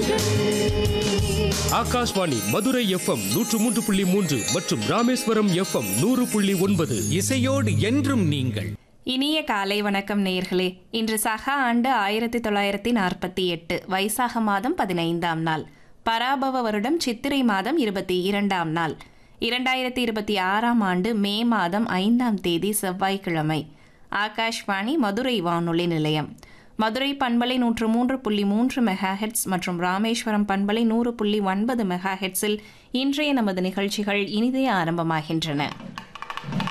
Akashvani Madurai FM நூற்று மூன்று புள்ளி மூன்று மற்றும் ராமேஸ்வரம் எஃப்எம் நூறு புள்ளி ஒன்பது இசையோடு என்றும் நீங்கள் இனிய காலை வணக்கம் நேயர்களே இன்று சக ஆண்டு ஆயிரத்தி தொள்ளாயிரத்தி நாற்பத்தி எட்டு வைசாக மாதம் பதினைந்தாம் நாள் பராபவ வருடம் சித்திரை மாதம் இருபத்தி இரண்டாம் நாள் இரண்டாயிரத்தி இருபத்தி ஆறாம் ஆண்டு மே மாதம் ஐந்தாம் தேதி செவ்வாய்க்கிழமை ஆகாஷ்வாணி மதுரை வானொலி நிலையம் மதுரை பண்பலை நூற்று மூன்று புள்ளி மூன்று மெகாஹெட்ஸ் மற்றும் ராமேஸ்வரம் பண்பலை நூறு புள்ளி ஒன்பது மெகாஹெட்ஸில் இன்றைய நமது நிகழ்ச்சிகள் இனிதே ஆரம்பமாகின்றன